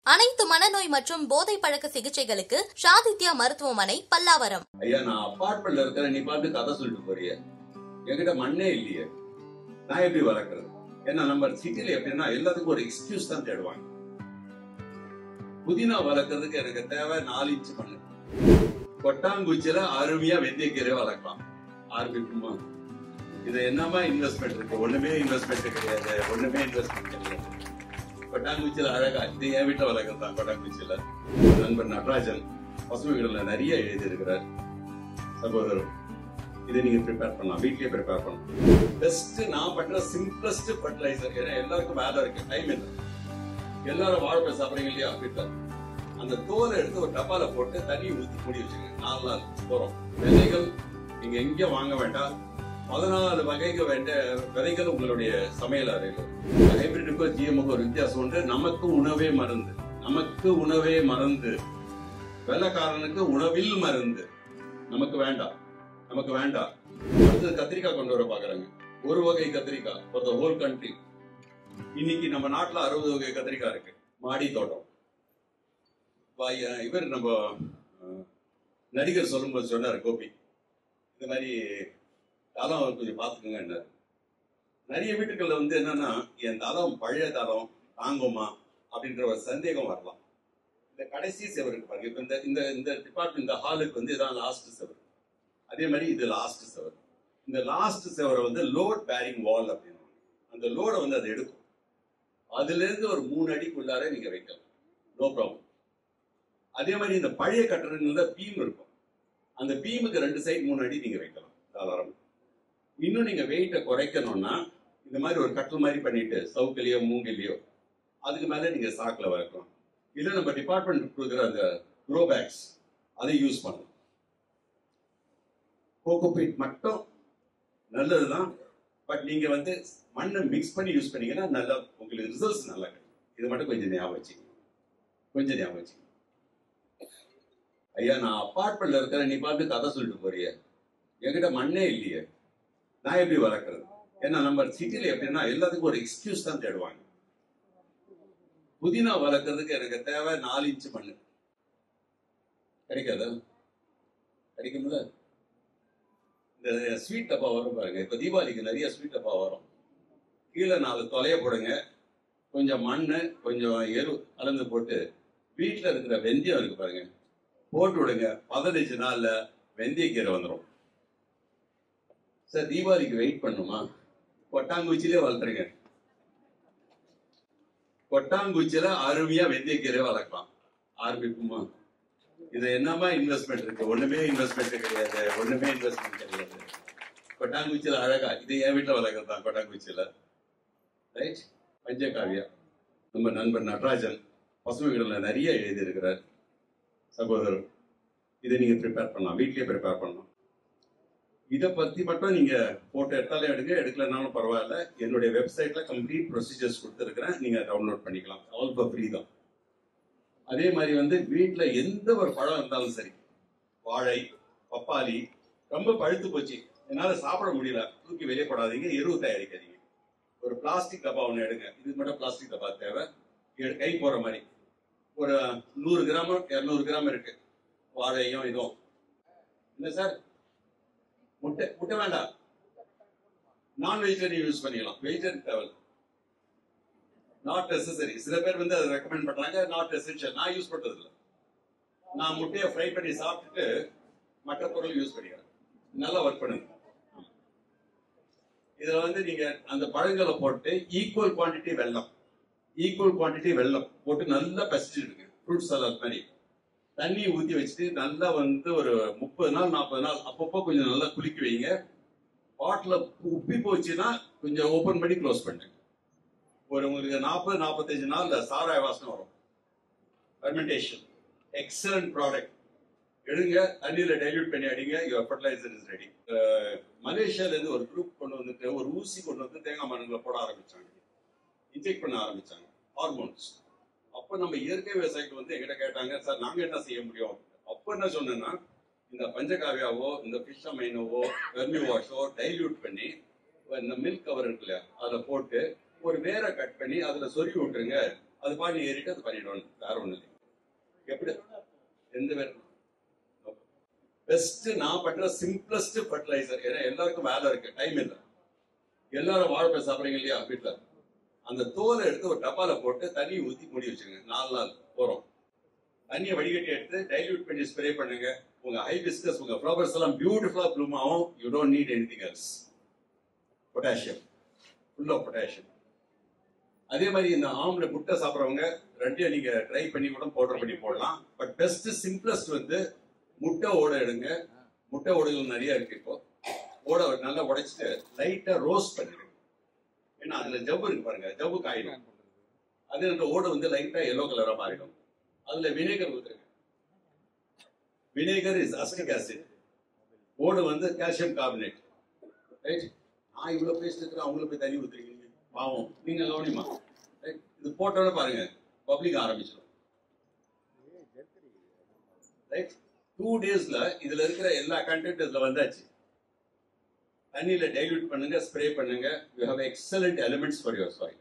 அனைத்து மனநோய் மற்றும் போதை பழக்க சிகிச்சைகளுக்கு ஷாதித்யா மருத்துவமனை பல்லாவரம் ஐயா நான் அப்பார்ட்மெண்ட்ல இருக்கிற நீ பாட்டு கதை சொல்லிட்டு போறிய என்கிட்ட மண்ணே இல்லையே நான் எப்படி வளர்க்கறது ஏன்னா நம்ம சிட்டில எப்படின்னா எல்லாத்துக்கும் ஒரு எக்ஸ்கியூஸ் தான் தேடுவாங்க புதினா வளர்க்கறதுக்கு எனக்கு தேவை நாலு இன்ச்சு மண்ணு கொட்டாங்குச்சியில அருமையா வெந்தயக்கீரை வளர்க்கலாம் ஆரம்பிக்குமா இது என்னமா இன்வெஸ்ட்மெண்ட் இருக்கு ஒண்ணுமே இன்வெஸ்ட்மெண்ட் கிடையாது ஒண்ணுமே இன்வெஸ்ட்மெண்ட் கிடையாது கொட்டாங்குச்சியில அழகா இது என் வீட்டுல வளர்க்கறது தான் கொட்டாங்குச்சியில நண்பர் நடராஜன் பசுமைகள்ல நிறைய எழுதியிருக்கிறார் சகோதரர் இதை நீங்க ப்ரிப்பேர் பண்ணலாம் வீட்லயே ப்ரிப்பேர் பண்ணலாம் பெஸ்ட் நான் பண்ற சிம்பிளஸ்ட் ஃபர்டிலைசர் ஏன்னா எல்லாருக்கும் வேலை இருக்கு டைம் இல்லை எல்லாரும் வாழைப்பழம் சாப்பிடுறீங்க இல்லையா வீட்டுல அந்த தோலை எடுத்து ஒரு டப்பால போட்டு தண்ணி ஊத்தி மூடி வச்சுங்க நாலு நாள் போறோம் விதைகள் நீங்க எங்க வாங்க வேண்டாம் பதினாலு வகைக்கு வேண்ட விதைகள் உங்களுடைய சமையல் அறையில் ஹைபிரிட்டுக்கும் ஜிஎம்முக்கும் ஒரு வித்தியாசம் உண்டு நமக்கு உணவே மருந்து நமக்கு உணவே மருந்து வெள்ளக்காரனுக்கு உணவில் மருந்து நமக்கு வேண்டாம் நமக்கு வேண்டாம் அடுத்தது கத்திரிக்காய் கொண்டு வர பாக்குறாங்க ஒரு வகை கத்திரிக்காய் ஃபார் த ஹோல் கண்ட்ரி இன்னைக்கு நம்ம நாட்டுல அறுபது வகை கத்திரிக்காய் இருக்கு மாடி தோட்டம் வா- இவர் நம்ம அஹ், நடிகர் சொல்லும்போது சொன்னார் கோபி இந்த மாதிரி தளம் கொஞ்சம் பார்த்துக்கோங்க நிறைய வீட்டுகள்ல வந்து என்னன்னா என் தளம் பழைய தளம் தாங்குமா அப்படின்ற ஒரு சந்தேகம் வரலாம் இந்த கடைசி செவர் இருக்கு பாருங்க இப்ப இந்த இந்த இந்த டிபார்ட்மெண்ட் இந்த ஹாலுக்கு வந்து இதான் லாஸ்ட் செவர் அதே மாதிரி இது லாஸ்ட் செவர் இந்த லாஸ்ட் செவரை வந்து லோட் பேரிங் வால் அப்படின்னு அந்த லோடை வந்து அது எடுக்கும் அதுல இருந்து ஒரு மூணு அடிக்குள்ளார நீங்க வைக்கலாம் நோ ப்ராப்ளம் அதே மாதிரி இந்த பழைய கட்டடங்கள்ல பீம் இருக்கும் அந்த பீமுக்கு ரெண்டு சைடு மூணு அடி நீங்க வைக்கலாம் தாராளம் இன்னும் நீங்க வெயிட்டை குறைக்கணும்னா இந்த மாதிரி ஒரு கட்டல் மாதிரி பண்ணிட்டு சவுக்கிலையோ மூங்கிலையோ அதுக்கு மேல நீங்க சாக்குல வைக்கலாம் இல்ல நம்ம டிபார்ட்மெண்ட் கொடுக்குற அந்த க்ரோ பேக்ஸ் அதை யூஸ் பண்ணலாம் கோகோபீட் மட்டும் நல்லதுதான் பட் நீங்க வந்து மண்ணை மிக்ஸ் பண்ணி யூஸ் பண்ணீங்கன்னா நல்லா உங்களுக்கு ரிசல்ட்ஸ் நல்லா கிடைக்கும் இது மட்டும் கொஞ்சம் ஞாபகம் வச்சுக்கோங்க கொஞ்சம் ஞாபகம் வச்சுக்கோங்க ஐயா நான் அப்பார்ட்மெண்ட்ல இருக்கிற நீ பாட்டு கதை சொல்லிட்டு போறிய என்கிட்ட மண்ணே இல்லையே நான் எப்படி வளர்க்கறது ஏன்னா நம்ம சிட்டில எப்படின்னா எல்லாத்துக்கும் ஒரு எக்ஸ்கியூஸ் தான் தேடுவாங்க புதினா வளர்க்கறதுக்கு எனக்கு தேவை நாலு இன்ச்சு மண்ணு கிடைக்காதா கிடைக்கும்ல இந்த ஸ்வீட் டப்பா வரும் பாருங்க இப்ப தீபாவளிக்கு நிறைய ஸ்வீட் டப்பா வரும் கீழே நாலு தொலைய போடுங்க கொஞ்சம் மண்ணு கொஞ்சம் எரு கலந்து போட்டு வீட்டுல இருக்கிற வெந்தயம் இருக்கு பாருங்க போட்டு விடுங்க பதினஞ்சு நாள்ல வெந்தயக்கீரை வந்துடும் சார் தீபாவளிக்கு வெயிட் பண்ணுமா கொட்டாங்குச்சிலே வளர்த்துருங்க கொட்டாங்குச்சியில அருமையா வெந்தயக்கீரை வளர்க்கலாம் ஆரம்பிக்குமா இது என்னமா இன்வெஸ்ட்மெண்ட் இருக்கு ஒண்ணுமே இன்வெஸ்ட்மெண்ட் கிடையாது ஒண்ணுமே இன்வெஸ்ட்மெண்ட் கிடையாது கொட்டாங்குச்சியில அழகா இது என் வீட்டுல வளர்க்கறது தான் கொட்டாங்குச்சியில ரைட் பஞ்சகாவியா நம்ம நண்பர் நடராஜன் பசுமைகள்ல நிறைய எழுதியிருக்கிறார் சகோதரர் இதை நீங்க ப்ரிப்பேர் பண்ணலாம் வீட்லயே ப்ரிப்பேர் பண்ணலாம் இதை பத்தி மட்டும் நீங்க போட்டோ எடுத்தாலும் எடுங்க எடுக்கலனாலும் பரவாயில்ல என்னுடைய வெப்சைட்ல கம்ப்ளீட் ப்ரொசீஜர்ஸ் கொடுத்துருக்கிறேன் நீங்க டவுன்லோட் பண்ணிக்கலாம் ஆல் ஃபார் ஃப்ரீ தான் அதே மாதிரி வந்து வீட்ல எந்த ஒரு பழம் இருந்தாலும் சரி வாழை பப்பாளி ரொம்ப பழுத்து போச்சு என்னால சாப்பிட முடியல தூக்கி வெளியே போடாதீங்க எருவு தயாரிக்காதீங்க ஒரு பிளாஸ்டிக் டப்பா ஒன்று எடுங்க இது மட்டும் பிளாஸ்டிக் டப்பா தேவை எடு- கை போற மாதிரி ஒரு நூறு கிராம் இரநூறு கிராம் இருக்கு வாழையும் இதுவும் என்ன சார் முட்டை முட்டை வேண்டாம் நான் வெஜிடேரியன் யூஸ் பண்ணிக்கலாம் வெஜிடேரியன் தேவை நாட் நெசசரி சில பேர் வந்து அதை ரெக்கமெண்ட் பண்றாங்க நாட் எசென்ஷியல் நான் யூஸ் பண்றது இல்ல நான் முட்டையை ஃப்ரை பண்ணி சாப்பிட்டுட்டு மற்ற பொருள் யூஸ் பண்ணிக்கிறேன் நல்லா ஒர்க் பண்ணுங்க இதுல வந்து நீங்க அந்த பழங்களை போட்டு ஈக்குவல் குவாண்டிட்டி வெல்லம் ஈக்குவல் குவாண்டிட்டி வெல்லம் போட்டு நல்லா பசிச்சுடுங்க ஃப்ரூட் சலாட் மாதிரி தண்ணி ஊத்தி வச்சுட்டு நல்லா வந்து ஒரு முப்பது நாள் நாற்பது நாள் அப்பப்போ கொஞ்சம் நல்லா குளிக்க வைங்க பாட்டில் உப்பி போச்சுன்னா கொஞ்சம் ஓபன் பண்ணி க்ளோஸ் பண்ணுங்க ஒரு உங்களுக்கு நாற்பது நாற்பத்தஞ்சு நாள்ல சாராய வாசனை வரும் ஃபெர்மெண்டேஷன் எக்ஸலண்ட் ப்ராடக்ட் எடுங்க தண்ணியில டைல்யூட் பண்ணி அடிங்க யுவர் ஃபர்டிலைசர் இஸ் ரெடி மலேசியால இருந்து ஒரு குரூப் கொண்டு வந்துட்டு ஒரு ஊசி கொண்டு வந்து தேங்காய் மரங்களை போட ஆரம்பிச்சாங்க இன்ஜெக்ட் பண்ண ஆரம்பிச்சாங்க ஹார்மோன்ஸ் அப்ப நம்ம இயற்கை விவசாயிகள் வந்து எங்கிட்ட கேட்டாங்க சார் நாங்க என்ன செய்ய முடியும் அப்ப என்ன சொன்னேன்னா இந்த பஞ்சகாவியாவோ இந்த ஃபிஷ் அமைனோவோ வெர்மி வாஷோ டைல்யூட் பண்ணி இந்த மில்க் கவர் இருக்கு இல்லையா அதுல போட்டு ஒரு வேரை கட் பண்ணி அதுல சொருவி விட்டுருங்க அது பாடி ஏறிட்டு அது பண்ணிடுவாங்க வேற ஒண்ணு இல்லை எப்படி எந்த வேற பெஸ்ட் நான் பண்ற சிம்பிளஸ்ட் ஃபர்டிலைசர் ஏன்னா எல்லாருக்கும் வேலை இருக்கு டைம் இல்லை எல்லாரும் வாழைப்பழம் சாப்பிடுறீங்க இல்லையா வீட்டுல அந்த தோலை எடுத்து ஒரு டப்பால போட்டு தண்ணி ஊத்தி மூடி வச்சுருங்க நாலு நாள் போறோம் தண்ணியை வடிகட்டி எடுத்து டைல்யூட் பண்ணி ஸ்ப்ரே பண்ணுங்க உங்க ஹைபிஸ்கஸ் உங்க ஃப்ளவர்ஸ் எல்லாம் பியூட்டிஃபுல்லா ப்ளூம் ஆகும் you don't need anything else potassium full of potassium அதே மாதிரி இந்த ஆம்ல முட்டை சாப்பிட்றவங்க ரெண்டையும் நீங்க ட்ரை பண்ணி கூட பவுடர் பண்ணி போடலாம் பட் பெஸ்ட் சிம்பிளஸ்ட் வந்து முட்டை ஓட எடுங்க முட்டை ஓடுகள் நிறைய இருக்கு இப்போ ஓட நல்லா உடைச்சிட்டு லைட்டா ரோஸ்ட் பண்ணிடுங்க ஏன்னா அதுல ஜவ்வு இருக்கு பாருங்க ஜவ்வு காயிடும் அது அந்த ஓடு வந்து லைட்டா எல்லோ கலரா மாறிடும் அதுல வினேகர் ஊத்துருங்க வினேகர் இஸ் அஸ்டிக் ஆசிட் ஓடு வந்து கால்சியம் கார்பனேட் ரைட் நான் இவ்வளவு பேசிட்டு இருக்கிறேன் அவங்களுக்கு போய் தண்ணி ஊத்துறீங்க பாவம் நீங்க கவனிமா Right? இது போட்டோட பாருங்க பப்ளிக் ஆரம்பிச்சிடும் ரைட் டூ டேஸ்ல இதுல இருக்கிற எல்லா கண்டென்ட் இதுல வந்தாச்சு தண்ணியில டைல்யூட் பண்ணுங்க ஸ்ப்ரே பண்ணுங்க you have excellent elements for your soil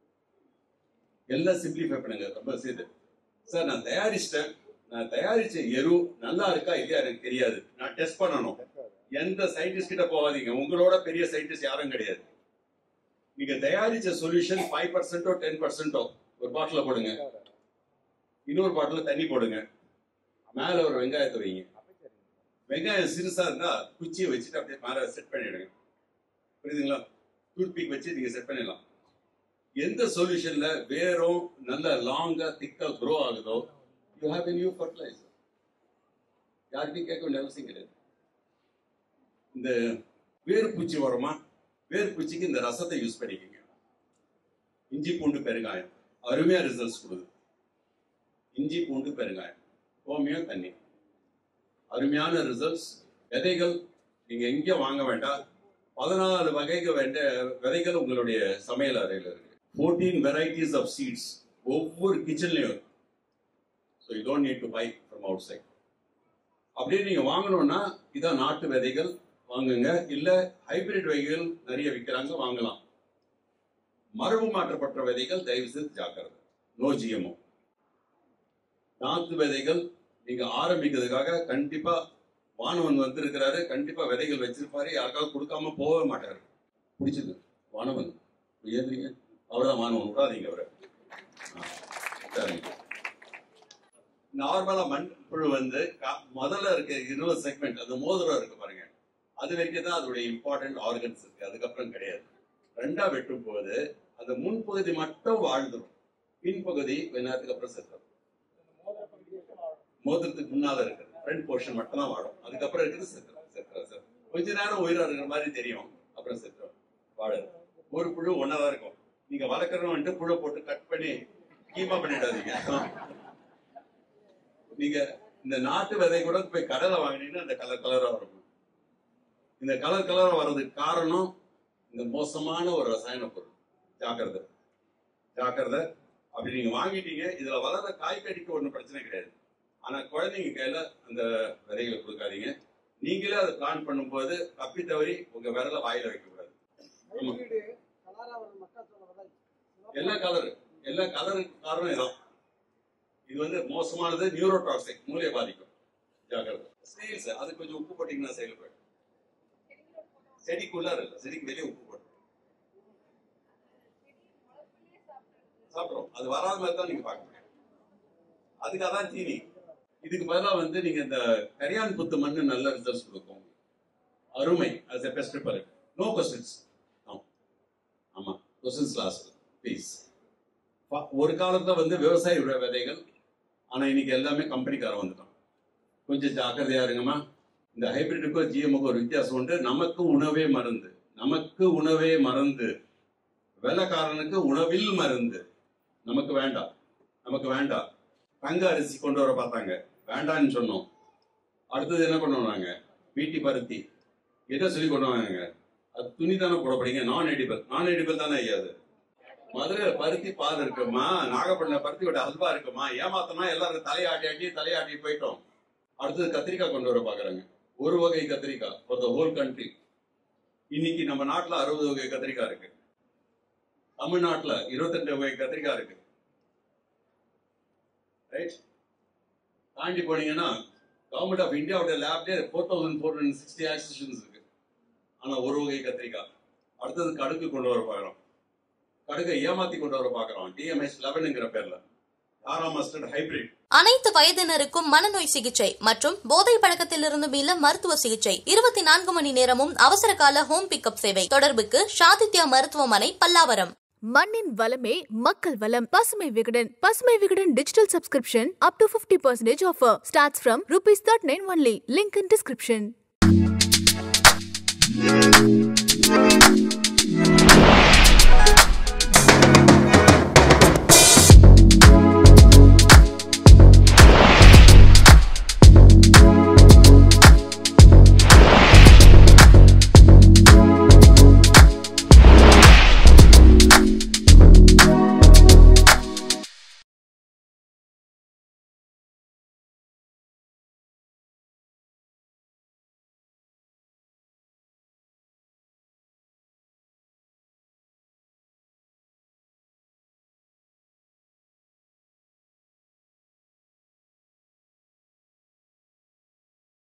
எல்லாம் சிம்பிளிஃபை பண்ணுங்க ரொம்ப செய்து சார் நான் தயாரிச்சிட்டேன் நான் தயாரிச்ச எரு நல்லா இருக்கா இல்லையா எனக்கு தெரியாது நான் டெஸ்ட் பண்ணணும் எந்த சயின்டிஸ்ட் கிட்ட போகாதீங்க உங்களோட பெரிய சயின்டிஸ்ட் யாரும் கிடையாது நீங்க தயாரிச்ச சொல்யூஷன் ஃபைவ் பர்சன்டோ டென் பர்சன்டோ ஒரு பாட்டில போடுங்க இன்னொரு பாட்டில தண்ணி போடுங்க மேல ஒரு வெங்காயத்தை வைங்க வெங்காயம் சிறுசா இருந்தா குச்சியை வச்சுட்டு அப்படியே மேல செட் பண்ணிடுங்க புரியுதுங்களா டூத் பிக் வச்சு நீங்க செட் பண்ணிடலாம் எந்த சொல்யூஷன்ல வேரும் நல்ல லாங்கா திக்கா க்ரோ ஆகுதோ யூ ஹேவ் நியூ ஃபர்டிலைசர் யார்கிட்டையும் கேட்க வேண்டிய அவசியம் கிடையாது இந்த வேர் பூச்சி வருமா வேர் பூச்சிக்கு இந்த ரசத்தை யூஸ் பண்ணிக்கோங்க இஞ்சி பூண்டு பெருங்காயம் அருமையா ரிசல்ட்ஸ் கொடுக்குது இஞ்சி பூண்டு பெருங்காயம் ஹோமியோ தண்ணி அருமையான ரிசல்ட்ஸ் விதைகள் நீங்க எங்க வாங்க வேண்டாம் பதினாலு வகைகள் வேண்ட விதைகள் உங்களுடைய சமையல் அறையில் இருக்கு ஃபோர்டீன் வெரைட்டிஸ் ஆஃப் சீட்ஸ் ஒவ்வொரு கிச்சன்லயும் இருக்கு so you don't need to buy from outside அப்படியே நீங்க வாங்கணும்னா இதான் நாட்டு விதைகள் வாங்குங்க இல்ல ஹைபிரிட் விதைகள் நிறைய விற்கிறாங்க வாங்கலாம் மரபு மாற்றப்பட்ட விதைகள் தயவு செய்து ஜாக்கிரதை நோ ஜிஎம்ஓ நாட்டு விதைகள் நீங்க ஆரம்பிக்கிறதுக்காக கண்டிப்பா வானவன் வந்திருக்கிறாரு கண்டிப்பா விதைகள் வச்சிருப்பாரு யாருக்காவது கொடுக்காம போகவே மாட்டாரு பிடிச்சது வானவன் ஏதுறீங்க அவர்தான் வானவன் விடாதீங்க அவரை ஆ, சரிங்க நார்மலா மண்புழு வந்து கா- முதல்ல இருக்க இருபது செக்மெண்ட் அந்த மோதிரம் இருக்கு பாருங்க அது வரைக்கும் தான் அதோட இம்பார்ட்டன்ட் ஆர்கன்ஸ் இருக்கு அதுக்கப்புறம் கிடையாது ரெண்டா வெட்டும் போது அந்த முன்பகுதி மட்டும் வாழ்ந்துரும் பின்பகுதி கொஞ்ச நேரத்துக்கு அப்புறம் செத்துரும் மோதிரத்துக்கு முன்னால இருக்கிறது ஃப்ரண்ட் போர்ஷன் மட்டும் தான் வாழும் அதுக்கப்புறம் இருக்கிறது செத்துரும் செத்துரும் சார் கொஞ்ச நேரம் உயிரா இருக்கிற மாதிரி தெரியும் அப்புறம் செத்துரும் வாழது ஒரு புழு ஒன்னாதான் இருக்கும் நீங்க வளர்க்கறவன்ட்டு புழு போட்டு கட் பண்ணி கீமா பண்ணிடாதீங்க நீங்க இந்த நாட்டு விதை கூட போய் கடையில வாங்கினீங்கன்னா அந்த கலர் கலரா வரும் இந்த கலர் கலரா வர்றதுக்கு காரணம் இந்த மோசமான ஒரு ரசாயன பொருள் ஜாக்கிரதை ஜாக்கிரதை அப்படி நீங்க வாங்கிட்டீங்க இதுல வளர்ற காய்கறிக்கு ஒண்ணும் பிரச்சனை கிடையாது ஆனா குழந்தைங்க கையில அந்த விதைகளை கொடுக்காதீங்க நீங்களே அதை பிளான் பண்ணும்போது தப்பி தவறி உங்க விரல வாயில வைக்க கூடாது ஆமா. வீடு கலரா ஒரு மக்காச்சோளம் விதை. எல்லா கலரு எல்லா கலருக்கு காரணம் இதான் இது வந்து மோசமானது நியூரோடாக்சிக் மூளையை பாதிக்கும் ஜாக்கிரதை ஸ்னெயில்ஸ் அது கொஞ்சம் உப்பு போட்டீங்கன்னா செயல் போயிடும் செடிக்குள்ளார இல்ல செடிக்கு வெளியே உப்பு போட்டு சாப்பிடுறோம் அது வராத மாதிரி தான் நீங்க பார்க்க முடியும் அதுக்கு அதான் தீனி இதுக்கு பதிலா வந்து நீங்க இந்த கரியான் புத்து மண்ணு நல்ல ரிசல்ட்ஸ் கொடுக்கும் அருமை as a best prepare no questions ஆமா கொஸ்டின்ஸ் லாஸ்ட் ப்ளீஸ் ஒரு காலத்துல வந்து விவசாய வித- விதைகள் ஆனா இன்னைக்கு எல்லாமே கம்பெனிக்காரன் வந்துட்டான் கொஞ்சம் ஜாக்கிரதையா இருங்கம்மா இந்த ஹைபிரிட்டுக்கும் ஜிஎம்முக்கும் ஒரு வித்தியாசம் உண்டு நமக்கு உணவே மருந்து நமக்கு உணவே மருந்து வெள்ளக்காரனுக்கு உணவில் மருந்து நமக்கு வேண்டாம் நமக்கு வேண்டாம் தங்க அரிசி கொண்டு வர பார்த்தாங்க வேண்டாம்னு சொன்னோம் அடுத்தது என்ன பண்ணுவாங்க வீட்டி பருத்தி என்ன சொல்லி கொண்டு வாங்க அது துணி தானே போடப்படுங்க நான் எடிபிள் நான் எடிபிள் தானே ஐயா அது மதுரையில பருத்தி பால் இருக்குமா நாகப்பட்டினம் பருத்தி விட அல்வா இருக்குமா ஏமாத்தனா எல்லாரும் தலையாட்டி ஆட்டி தலையாட்டி போயிட்டோம் அடுத்தது கத்திரிக்காய் கொண்டு வர பாக்குறாங்க ஒரு வகை கத்திரிக்காய் ஃபார் த ஹோல் கண்ட்ரி இன்னைக்கு நம்ம நாட்டுல அறுபது வகை கத்திரிக்காய் இருக்கு தமிழ்நாட்டுல இருபத்தெட்டு வகை கத்திரிக்காய் இருக்கு ரைட் தாண்டி போனீங்கன்னா கவர்மெண்ட் ஆஃப் இந்தியாவோட லேப்லேயே four thousand four hundred sixty accessions இருக்கு ஆனா ஒரு வகை கத்திரிக்காய் அடுத்தது கடுக்கு கொண்டு வர பார்க்குறோம் கடுக்கை ஏமாத்தி கொண்டு வர பார்க்குறோம் டிஎம்எஸ் லெவனுங்கிற பேர்ல ஆறாம் மஸ்டர்ட் ஹைபிரிட் அனைத்து வயதினருக்கும் மனநோய் சிகிச்சை மற்றும் போதை பழக்கத்திலிருந்து மீள மருத்துவ சிகிச்சை இருபத்தி நான்கு மணி நேரமும் அவசர கால ஹோம் பிக்கப் சேவை தொடர்புக்கு ஷாதித்யா மருத்துவமனை பல்லாவரம் மண்ணின் வளமே மக்கள் வளம் Pasumai Vikatan Pasumai Vikatan digital subscription up to 50% percentage offer starts from rupees thirty nine only link in description